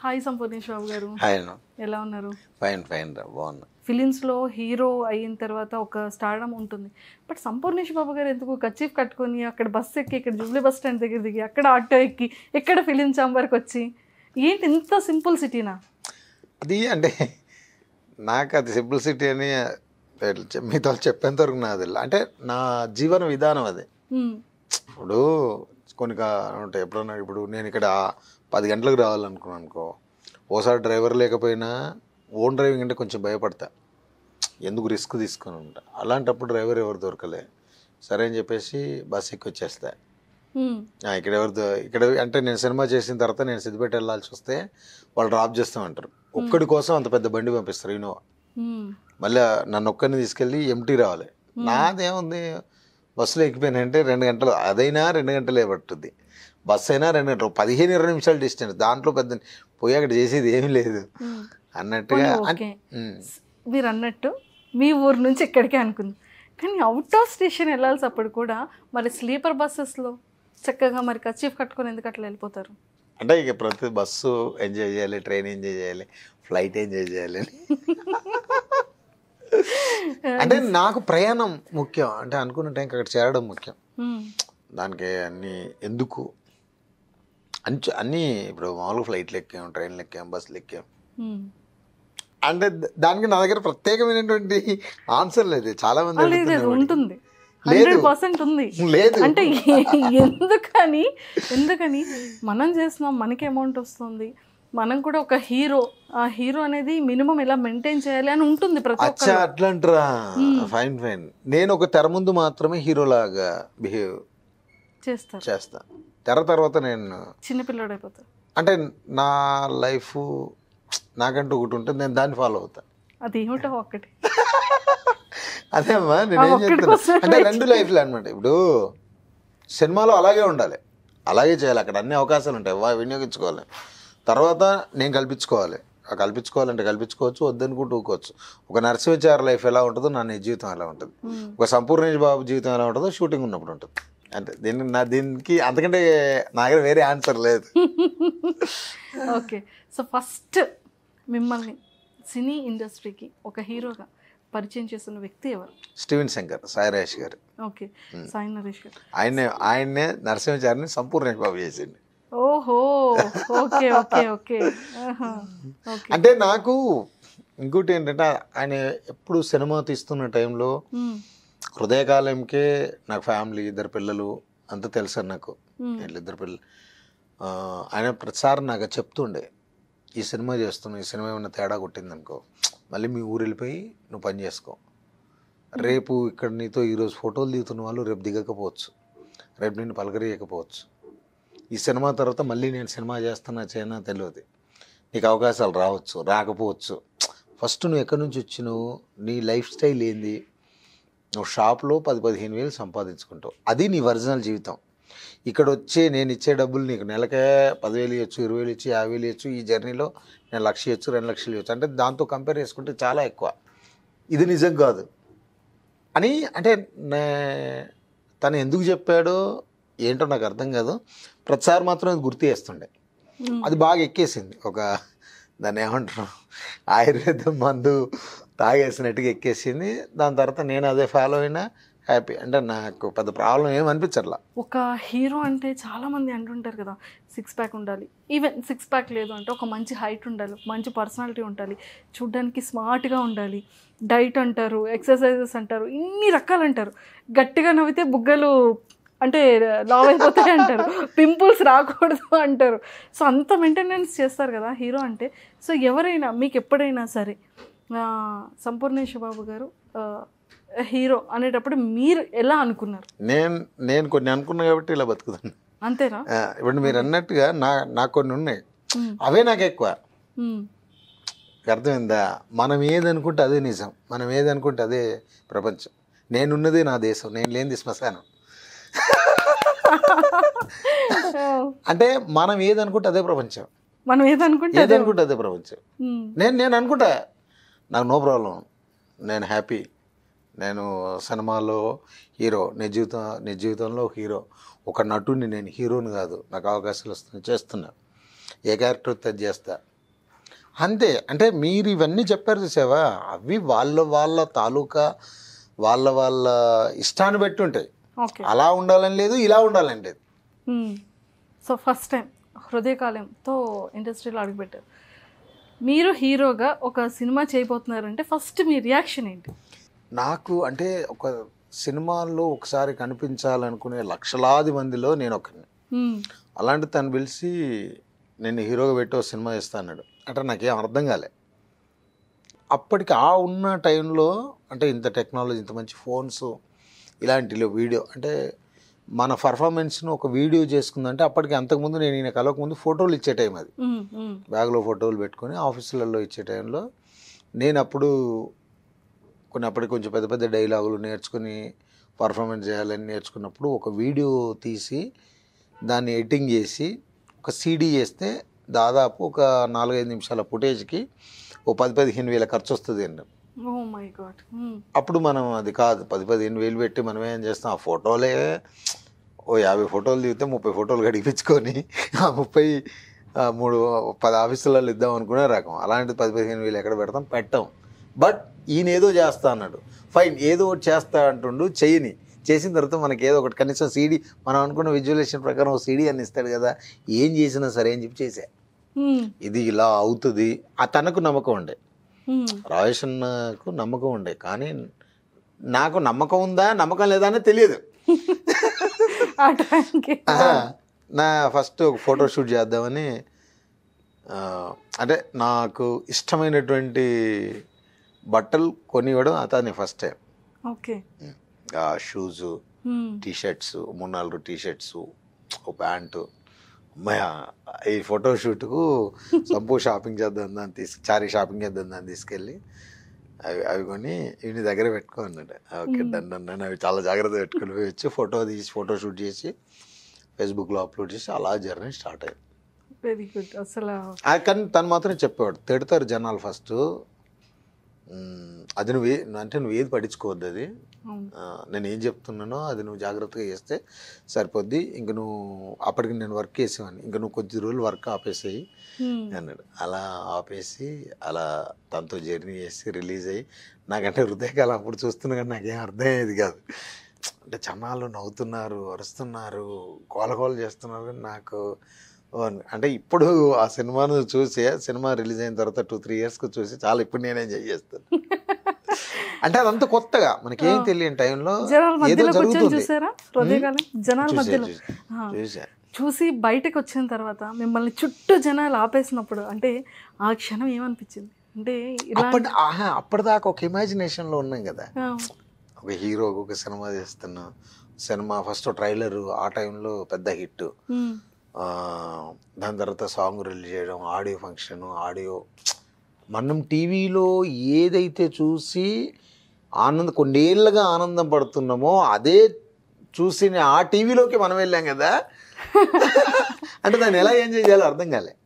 Hi Sampoornesh బాబు గారు hi అన్న ఎలా ఉన్నారు ఫైన్ ఫైన్ రా బాగున్నా ఫిలిమ్స్లో హీరో అయిన తర్వాత ఒక స్టార్డమ్ ఉంటుంది బట్ సంపూర్ణేష్ బాబు గారు ఎందుకు కచీఫ్ కట్టుకొని అక్కడ బస్సు ఎక్కి ఇక్కడ జూబ్లీ బస్ స్టాండ్ దగ్గర దిగి అక్కడ ఆటో ఎక్కి ఎక్కడ ఫిలిం ఛాంబర్కి వచ్చి ఏంటి ఇంత సింపుల్ సిటీనా అది అంటే నాకు అది సింప్లిసిటీ అని చె- మీతో చెప్పేంత వరకు నాకు తెలియదు అంటే నా జీవన విధానం అది మ్మ్. ఇప్పుడు కొన్ని కా- ఉంటాయి ఎప్పుడన్నా ఇప్పుడు నేను ఇక్కడ పది గంటలకు రావాలనుకున్నాను అనుకో ఓసారి డ్రైవర్ లేకపోయినా ఓన్ డ్రైవింగ్ అంటే కొంచెం భయపడతా ఎందుకు రిస్క్ తీసుకొని ఉంటా అలాంటప్పుడు డ్రైవర్ ఎవరు దొరకలే సరే అని చెప్పేసి బస్ ఎక్కి వచ్చేస్తా మ్మ్. ఆ, ఇక్కడ ఎవరు ద- ఇక్కడ అంటే నేను సినిమా చేసిన తర్వాత నేను సిద్దిపేట వెళ్ళాల్సి వస్తే వాళ్ళు డ్రాప్ చేస్తామంటారు ఒక్కడి కోసం అంత పెద్ద బండి పంపిస్తారు ఇన్నోవా మ్మ్. మళ్ళీ నన్ను ఒక్కరిని తీసుకెళ్ళి ఎంటీ రావాలి నాదేముంది బస్సులో ఎక్కిపోయినంటే రెండు గంటలు అదైనా రెండు గంటలే పట్టుద్ది బస్సు అయినా రెండు గంటలు పదిహేను ఇరవై నిమిషాలు డిస్టెన్స్ దాంట్లో పెద్ద పోయి అక్కడ చేసేది ఏమీ లేదు మ్మ్. అన్నట్టుగా పోనీ అన్- ఓకే ఉమ్. మీరు అన్నట్టు మీ ఊరు నుంచి ఇక్కడికే అనుకుంది కానీ అవుట్ ఆఫ్ స్టేషన్ వెళ్ళాల్సినప్పుడు కూడా మరి స్లీపర్ బస్సెస్లో చక్కగా మరి కచీఫ్ కట్టుకొని ఎందుకు అట్లా వెళ్ళిపోతారు అంటే ఇక ప్రతి బస్సు ఎంజాయ్ చేయాలి ట్రైన్ ఎంజాయ్ చేయాలి ఫ్లైట్ ఎంజాయ్ చేయాలి అని. అంటే నాకు ప్రయాణం ముఖ్యం అంటే అనుకున్న టైంకి అక్కడ చేరడం ముఖ్యం మ్మ్. దానికి అన్ని ఎందుకు అంచు అన్నీ ఇప్పుడు మామూలుగా ఫ్లైట్లు ఎక్కాం ట్రైన్లు ఎక్కాం బస్సులు ఎక్కాం మ్మ్. అంటే ద- దానికి నా దగ్గర ప్రత్యేకమైనటువంటి ఆన్సర్ లేదు చాలా మంది ఆ, లేదు లేదు అడుగుతున్నారు ఉంటుంది లేదు. హండ్రెడ్ పర్సెంట్ ఉంది లేదు అంటే ఎ- ఎందుకని ఎందుకని మనం చేస్తున్నాం మనకి అమౌంట్ వస్తుంది మనం కూడా ఒక హీరో ఆ హీరో అనేది మినిమం ఎలా మెయింటైన్ చేయాలి అని ఉంటుంది ప్రతి అచ్చా ఒక్క అట్లా అంటారా ఫైన్ ఫైన్ నేను ఒక తెర ముందు మాత్రమే హీరోలాగా బిహేవ్ చేస్తారు చేస్తా తెర తర్వాత నేను చిన్నపిల్లడు అయిపోతారు అంటే నా లైఫ్ నాకంటూ ఒకటి ఉంటుంది నేను దాన్ని ఫాలో అవుతా అది ఏమిటో ఒక్కటి అదే అమ్మా నేను ఆ ఏం ఒక్కడి చెప్తున్నా కోసమే అంటే రెండు లైఫ్లు అనమాట ఇప్పుడు సినిమాలో అలాగే ఉండాలి అలాగే చేయాలి అక్కడ అన్ని అవకాశాలు ఉంటాయి వా వినియోగించుకోవాలి తర్వాత నేను కల్పించుకోవాలి ఆ కల్పించుకోవాలంటే కల్పించుకోవచ్చు వద్దనుకుంటూ ఊకోవచ్చు ఒక నరసింహచారి లైఫ్ ఎలా ఉంటుందో నా నిజ జీవితం ఎలా ఉంటుంది మ్మ్. ఒక సంపూర్ణేష్ బాబు జీవితం ఎలా ఉంటుందో షూటింగ్ ఉన్నప్పుడు ఉంటుంది అంటే దీన్ని నా దీనికి అంతకంటే నా దగ్గర వేరే ఆన్సర్ లేదు ఓకే సో ఫస్ట్ మిమ్మల్ని సినీ ఇండస్ట్రీకి ఒక హీరోగా పరిచయం చేస్తున్న వ్యక్తి ఎవరు స్టీవెన్ శంకర్ సాయిరాజ్ గారు ఓకే సాయి నరేష్ గారు ఆయన్నే ఆయన్నే నరసింహచారిని సంపూర్ణేష్ బాబు చేసింది ఓహో ఓకే ఓకే ఓకే ఆహా. ఓకే అంటే నాకు ఇంకోటి ఏంటంటే ఆయన ఎప్పుడు సినిమా తీస్తున్న టైంలో మ్మ్. హృదయకాలంకే నాకు ఫ్యామిలీ ఇద్దరు పిల్లలు అంతా తెలుసు నాకు మ్మ్. వీళ్ళిద్దరు పిల్లలు ఆ, ఆయన ప్రతిసారి నాకు చెప్తుండే ఈ సినిమా చేస్తున్నావు ఈ సినిమా ఏమైనా తేడా కొట్టిందనుకో మళ్ళీ మీ ఊరు వెళ్ళిపోయి నువ్వు పని చేసుకో రేపు ఇక్కడ నీతో ఈరోజు ఫోటోలు దిగుతున్న వాళ్ళు రేపు దిగకపోవచ్చు రేపు నేను పలకరియకపోవచ్చు ఈ సినిమా తర్వాత మళ్ళీ నేను సినిమా చేస్తున్నా చేయనా తెలియదు నీకు అవకాశాలు రావచ్చు రాకపోవచ్చు ఫస్ట్ నువ్వు ఎక్కడి నుంచి వచ్చినావు నీ లైఫ్ స్టైల్ ఏంది నువ్వు షాప్లో పది పదిహేను వేలు సంపాదించుకుంటావు అది నీ ఒరిజినల్ జీవితం ఇక్కడ వచ్చే నేను ఇచ్చే డబ్బులు నీకు నెలకే పదివేలు ఇవ్వచ్చు ఇరవై వేలు ఇచ్చి యాభై వేలు ఇవ్వచ్చు ఈ జర్నీలో నేను లక్ష ఇవ్వచ్చు రెండు లక్షలు ఇవ్వచ్చు అంటే దాంతో కంపేర్ చేసుకుంటే చాలా ఎక్కువ ఇది నిజం కాదు అని అంటే నే- తను ఎందుకు చెప్పాడో ఏంటో నాకు అర్థం కాదు ప్రతిసారి మాత్రం అది గుర్తు చేస్తుండే మ్మ్. అది బాగా ఎక్కేసింది ఒక దాన్ని ఏమంటారు ఆయుర్వేదం మందు తాగేసినట్టుగా ఎక్కేసింది దాని తర్వాత నేను అదే ఫాలో అయినా హ్యాపీ అంటే నాకు పెద్ద ప్రాబ్లం ఏం అనిపించట్లా ఒక హీరో అంటే చాలా మంది అంటుంటారు కదా సిక్స్ ప్యాక్ ఉండాలి ఈవెన్ సిక్స్ ప్యాక్ లేదు అంటే ఒక మంచి హైట్ ఉండాలి ఒక మంచి పర్సనాలిటీ ఉండాలి చూడ్డానికి స్మార్ట్గా ఉండాలి డైట్ అంటారు ఎక్సర్సైజెస్ అంటారు ఇన్ని రకాలు అంటారు గట్టిగా నవ్వితే బుగ్గలు అంటే లావ్ అయిపోతాయి అంటారు పింపుల్స్ రాకూడదు అంటారు సో అంత మెయింటెనెన్స్ చేస్తారు కదా హీరో అంటే సో ఎవరైనా మీకు ఎప్పుడైనా సరే ఆ, సంపూర్ణేశ్వర బాబు గారు ఆ, హీరో అనేటప్పుడు మీరు ఎలా అనుకున్నారు నేను నేను కొన్ని అనుకున్నా కాబట్టి ఇలా బతుకుతాను అంతేనా ఆ, ఇప్పుడు మీరు అన్నట్టుగా నా నాకు కొన్ని ఉన్నాయి మ్మ్. అవే నాకు ఎక్కువ మ్మ్. అర్థమైందా మనం ఏదనుకుంటే అదే నిజం మనం ఏదనుకుంటే అదే ప్రపంచం నేనున్నదే నా దేశం నేను లేనిది శ్మశానం అంటే మనం ఏదనుకుంటే అదే ప్రపంచం మనం ఏదనుకుంటే అదే ఏదనుకుంటే అదే ప్రపంచం మ్మ్. నేను నేను అనుకుంటా నాకు నో ప్రాబ్లం నేను హ్యాపీ నేను సినిమాలో హీరో నిజ జీవితం నిజ జీవితంలో హీరో ఒక నటుని నేను హీరోని కాదు నాకు అవకాశాలు వస్తున్నాయి చేస్తున్నా ఏ క్యారెక్టర్ వస్తే అది చేస్తా అంతే అంటే మీరు ఇవన్నీ చెప్పారు చూసావా అవి వాళ్ళ వాళ్ళ తాలూకా వాళ్ళ వాళ్ళ ఇష్టాన్ని బట్టి ఉంటాయి ఓకే అలా ఉండాలని లేదు ఇలా ఉండాలని లేదు సో ఫస్ట్ టైం హృదయకాలంతో ఇండస్ట్రీలో అడుగుపెట్టారు మీరు హీరోగా ఒక సినిమా చేయబోతున్నారంటే ఫస్ట్ మీ రియాక్షన్ ఏంటి నాకు అంటే ఒక సినిమాల్లో ఒకసారి కనిపించాలనుకునే లక్షలాది మందిలో నేను ఒకరిని మ్మ్. అలాంటి తను పిలిచి నేను హీరోగా పెట్టి ఒక సినిమా చేస్తా అన్నాడు అంటే నాకేం అర్థం కాలే అప్పటికి ఆ ఉన్న టైంలో అంటే ఇంత టెక్నాలజీ ఇంత మంచి ఫోన్స్ ఇలాంటిలో వీడియో అంటే మన పర్ఫార్మెన్స్ను ఒక వీడియో చేసుకుందంటే అప్పటికి అంతకుముందు నేను ఈయన కలవకముందు ఫోటోలు ఇచ్చే టైం అది మ్మ్. మ్మ్. బ్యాగ్లో ఫోటోలు పెట్టుకొని ఆఫీసులలో ఇచ్చే టైంలో నేను అప్పుడు కొన్ని అప్పటికి కొంచెం పెద్ద పెద్ద డైలాగులు నేర్చుకుని పర్ఫార్మెన్స్ చేయాలని నేర్చుకున్నప్పుడు ఒక వీడియో తీసి దాన్ని ఎడిటింగ్ చేసి ఒక సీడీ చేస్తే దాదాపు ఒక నాలుగైదు నిమిషాల ఫుటేజ్కి ఓ పది పదిహేను వేల ఖర్చు వస్తుంది అండి ఓ మై గాడ్ అప్పుడు మనం అది కాదు పది పదిహేను వేలు పెట్టి మనం ఏం చేస్తాం ఆ ఫోటోలే ఓ యాభై ఫోటోలు దిగితే ముప్పై ఫోటోలు గడిపించుకొని ఆ ముప్పై ఆ, మూడు పది ఆఫీసులలో ఇద్దాం అనుకునే రకం అలాంటిది పది పదిహేను వేలు ఎక్కడ పెడతాం పెట్టాం బట్ ఈయన ఏదో చేస్తా అన్నాడు ఫైన్ ఏదో ఒకటి చేస్తా అంటుండు చెయ్యని చేసిన తర్వాత మనకి ఏదో ఒకటి కనీసం సీడీ మనం అనుకున్న విజువలేషన్ ప్రకారం ఒక సీడీ అని ఇస్తాడు కదా ఏం చేసినా సరే అని చెప్పి చేసా ఇది ఇలా అవుతుంది ఆ తనకు నమ్మకం ఉండే రాజేష్ అన్నకు నమ్మకం ఉండే కానీ నాకు నమ్మకం ఉందా నమ్మకం లేదా అని తెలియదు ఆ టైంకి ఆహా. నా ఫస్ట్ ఒక ఫోటో షూట్ చేద్దామని ఆ, అంటే నాకు ఇష్టమైనటువంటి బట్టలు కొనివ్వడం అతని ఫస్ట్ టైం ఓకే ఆ షూజు టీ షర్ట్స్ మూడు నాలుగు టీ షర్ట్స్ ఓ ప్యాంటు అమ్మాయ ఈ ఫోటో షూట్కు సంపూ షాపింగ్ చేద్దాం దాన్ని తీసుకు చారీ షాపింగ్ చేద్దాం దాన్ని తీసుకెళ్ళి అవి అవి కొని ఇవి దగ్గర పెట్టుకో అన్నాడు ఓకే Hmm. డన్ అన్నాను అవి చాలా జాగ్రత్తగా పెట్టుకుని పోయి వచ్చి ఫోటో తీసి ఫోటో షూట్ చేసి ఫేస్బుక్లో అప్లోడ్ చేసి అలా జర్నీ స్టార్ట్ అయింది వెరీ గుడ్ అసలు ఆ కానీ తను మాత్రం చెప్పేవాడు తిడతారు జనాలు ఫస్ట్ అది నువ్వు ఏ- అంటే నువ్వు ఏది పట్టించుకోవద్దు అది అవును. ఆ, నేను ఏం చెప్తున్నానో అది నువ్వు జాగ్రత్తగా చేస్తే సరిపోద్ది ఇంక నువ్వు అప్పటికి నేను వర్క్ చేసేవాడిని ఇంక నువ్వు కొద్ది రోజులు వర్క్ ఆపేసేయి Hmm. అన్నాడు అలా ఆపేసి అలా తనతో జర్నీ చేసి రిలీజ్ అయ్యి నాకంటే హృదయకాలం అప్పుడు చూస్తున్నా కానీ నాకేం అర్థం అయ్యేది కాదు అంటే చన్నాళ్ళు నవ్వుతున్నారు అరుస్తున్నారు గోలగోల చేస్తున్నారు కానీ నాకు ఓ, అంటే ఇప్పుడు ఆ సినిమాను చూసి సినిమా రిలీజ్ అయిన తర్వాత టూ త్రీ ఇయర్స్కి చూసి చాలా ఇప్పుడు నేనే ఎంజాయ్ చేస్తాను అంటే అదంతా కొత్తగా మనకేం తెలియని టైంలో జనాల ఏదో మధ్యలో కూర్చొని జరుగుతుంది చూసారా హృదయకాలం జనాల చూసా, మధ్యలో చూసా, ఆ. చూసా చూసి బయటకు వచ్చిన తర్వాత మిమ్మల్ని చుట్టూ జనాలు ఆపేసినప్పుడు అంటే ఆ క్షణం ఏమనిపించింది అంటే ఇలా అప్పటి ఆహా, అప్పటిదాకా ఒక ఇమాజినేషన్లో ఉన్నాం కదా ఆ, ఒక హీరో ఒక సినిమా చేస్తున్నాం సినిమా ఫస్ట్ ట్రైలర్ ఆ టైంలో పెద్ద హిట్ ఉమ్, దాని తర్వాత సాంగ్ రిలీజ్ చేయడం ఆడియో ఫంక్షన్ ఆడియో మనం టీవీలో ఏదైతే చూసి ఆనంద కొన్నేళ్ళుగా ఆనందం పడుతున్నామో అదే చూసి ఆ టీవీలోకి మనం వెళ్ళాం కదా అంటే దాన్ని ఎలా ఎంజాయ్ చేయాలో అర్థం కాలే